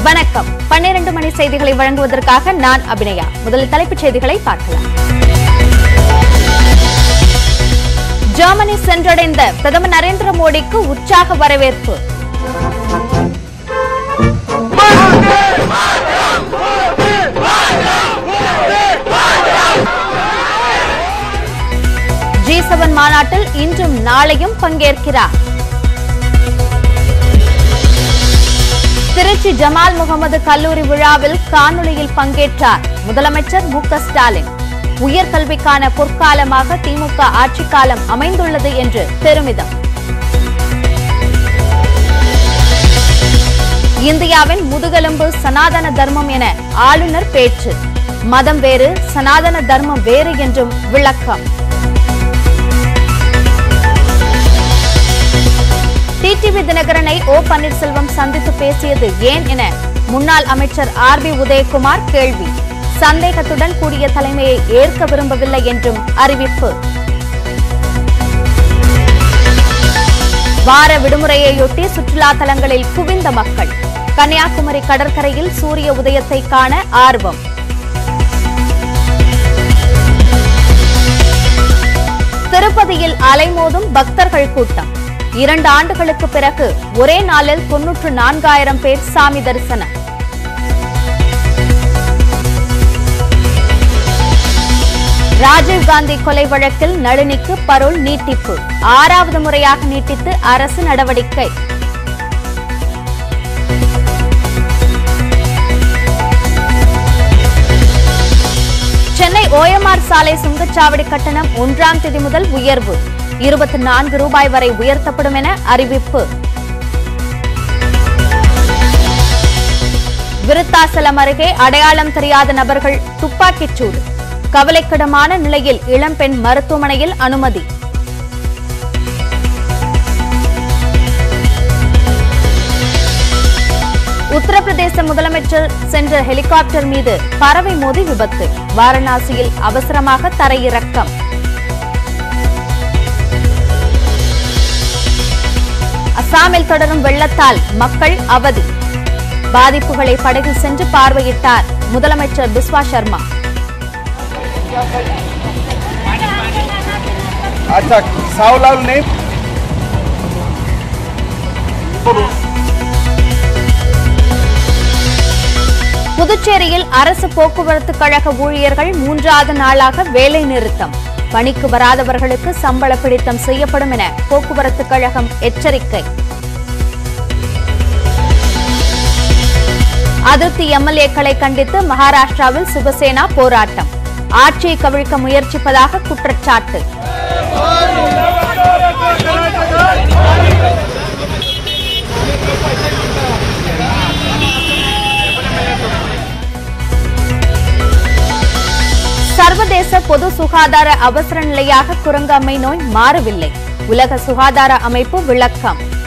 வணக்கம் பன்னிரண்டு மணி செய்திகளை வழங்குவதற்காக நான் அபிநயா முதலில் தலைப்புச் செய்திகளை பார்க்கலாம் ஜெர்மனி சென்றடைந்த பிரதமர் நரேந்திர மோடிக்கு உற்சாக வரவேற்பு ஜி செவன் மாநாட்டில் இன்றும் நாளையும் பங்கேற்கிறார் திருச்சி ஜமால் முகமது கல்லூரி விழாவில் காணொலியில் பங்கேற்றார் முதலமைச்சர் மு க ஸ்டாலின் உயர்கல்விக்கான பொற்காலமாக திமுக ஆட்சிக் காலம் அமைந்துள்ளது என்று பெருமிதம் இந்தியாவின் முதுகெலும்பு சனாதன தர்மம் என ஆளுநர் பேச்சு மதம் வேறு சனாதன தர்மம் வேறு என்றும் விளக்கம் டிடிவி தினகரனை ஓ பன்னீர்செல்வம் சந்தித்து பேசியது ஏன் என முன்னாள் அமைச்சர் ஆர் பி உதயகுமார் கேள்வி சந்தேகத்துடன் கூடிய தலைமையை ஏற்க விரும்பவில்லை என்றும் அறிவிப்பு வார விடுமுறையையொட்டி சுற்றுலா தலங்களில் குவிந்த மக்கள் கன்னியாகுமரி கடற்கரையில் சூரிய உதயத்தை காண ஆர்வம் திருப்பதியில் அலைமோதும் பக்தர்கள் கூட்டம் இரண்டு ஆண்டுகளுக்கு பிறகு ஒரே நாளில் தொன்னூற்று நான்காயிரம் பேர் சாமி தரிசனம் ராஜீவ்காந்தி கொலை வழக்கில் நளினிக்கு பரோல் நீட்டிப்பு ஆறாவது முறையாக நீட்டித்து அரசு நடவடிக்கை சென்னை ஓஎம்ஆர் சாலை சுங்கச்சாவடி கட்டணம் ஒன்றாம் தேதி முதல் உயர்வு இருபத்தி நான்கு ரூபாய் வரை உயர்த்தப்படும் என அறிவிப்பு விருத்தாசலம் அருகே அடையாளம் தெரியாத நபர்கள் துப்பாக்கிச் சூடு கவலைக்கிடமான நிலையில் இளம்பெண் மருத்துவமனையில் அனுமதி உத்தரப்பிரதேச முதலமைச்சர் சென்ற ஹெலிகாப்டர் மீது பறவை மோதி விபத்து வாரணாசியில் அவசரமாக தரையிறக்கம் அசாமில் தொடரும் வெள்ளத்தால் மக்கள் அவதி பாதிப்புகளை படகில் சென்று பார்வையிட்டார் முதலமைச்சர் பிஸ்வா சர்மா अच्छा सावलाल ने புதுச்சேரியில் அரசு போக்குவரத்து கழக ஊழியர்கள் மூன்றாவது நாளாக வேலை நிறுத்தம் பணிக்கு வராதவர்களுக்கு சம்பள பிடித்தம் செய்யப்படும் என போக்குவரத்து கழகம் எச்சரிக்கை அதிருப்தி எம்எல்ஏக்களை கண்டித்து மகாராஷ்டிராவில் சிவசேனா போராட்டம் ஆட்சியை கவிழ்க்க முயற்சிப்பதாக குற்றச்சாட்டு சர்வதேச பொது சுகாதார அவசர நிலையாக குரங்கம்மை நோய் மாறவில்லை உலக சுகாதார அமைப்பு விளக்கம்